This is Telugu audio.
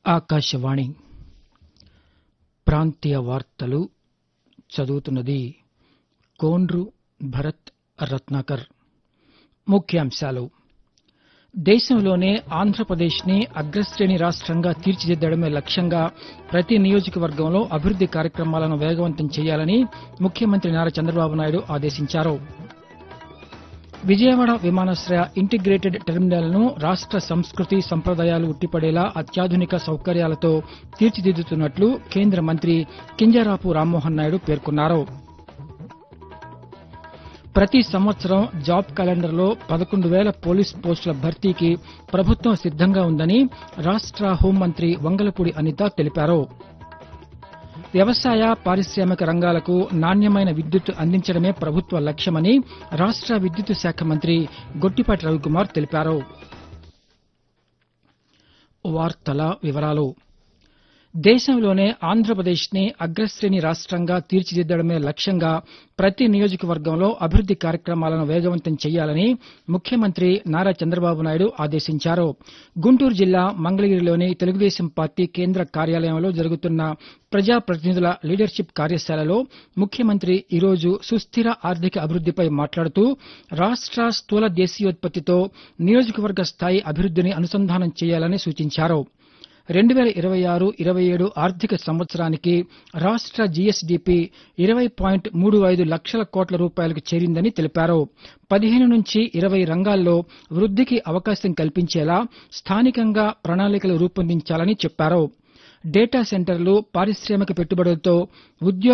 ఆకాశవాణి ప్రాంతీయ వార్తలు చదువుతున్నది కోండ్రు భరత్ రత్నాకర్ ముఖ్యాంశాలు దేశంలోనే ఆంధ్రప్రదేశ్ ని అగ్రశ్రేణి రాష్టంగా తీర్చిదిద్దడమే లక్ష్యంగా ప్రతి నియోజకవర్గంలో అభివృద్ది కార్యక్రమాలను వేగవంతం చేయాలని ముఖ్యమంత్రి నారా చంద్రబాబు నాయుడు ఆదేశించారు విజయవాడ విమానాశ్రయ ఇంటిగ్రేటెడ్ టెర్మినల్ ను రాష్ట సంస్కృతి సంప్రదాయాలు ఉట్టిపడేలా అత్యాధునిక సౌకర్యాలతో తీర్చిదిద్దుతున్నట్లు కేంద్ర మంత్రి కింజరాపు రామ్మోహన్ నాయుడు పేర్కొన్నారు ప్రతి సంవత్సరం జాబ్ క్యాలెండర్లో పదకొండు వేల పోలీస్ పోస్టుల భర్తీకి ప్రభుత్వం సిద్దంగా ఉందని రాష్ట హోంమంత్రి వంగలపూడి అనిత తెలిపారు వ్యవసాయ పారిశ్రామిక రంగాలకు నాణ్యమైన విద్యుత్ అందించడమే ప్రభుత్వ లక్ష్యమని రాష్ట విద్యుత్ శాఖ మంత్రి గొట్టిపాటి రవికుమార్ తెలిపారు వార్తల వివరాలు దేశంలోనే ఆంధ్రప్రదేశ్ ని అగ్రశ్రేణి రాష్టంగా తీర్చిదిద్దడమే లక్ష్యంగా ప్రతి నియోజకవర్గంలో అభివృద్ది కార్యక్రమాలను వేగవంతం చేయాలని ముఖ్యమంత్రి నారా చంద్రబాబు నాయుడు ఆదేశించారు గుంటూరు జిల్లా మంగళగిరిలోని తెలుగుదేశం పార్టీ కేంద్ర కార్యాలయంలో జరుగుతున్న ప్రజాప్రతినిధుల లీడర్షిప్ కార్యశాలలో ముఖ్యమంత్రి ఈరోజు సుస్దిర ఆర్థిక అభివృద్దిపై మాట్లాడుతూ రాష్ట స్థూల దేశీయోత్పత్తితో నియోజకవర్గ స్థాయి అభివృద్దిని అనుసంధానం చేయాలని సూచించారు రెండు వేల ఇరవై ఆరు ఇరవై ఏడు ఆర్థిక సంవత్సరానికి రాష్ట జీఎస్డీపీ ఇరవై పాయింట్ మూడు ఐదు లక్షల కోట్ల రూపాయలకు చేరిందని తెలిపారు పదిహేను నుంచి ఇరవై రంగాల్లో వృద్దికి అవకాశం కల్పించేలా స్థానికంగా ప్రణాళికలు రూపొందించాలని చెప్పారు డేటా సెంటర్లు పారిశ్రామిక పెట్టుబడులతో ఉద్యోగ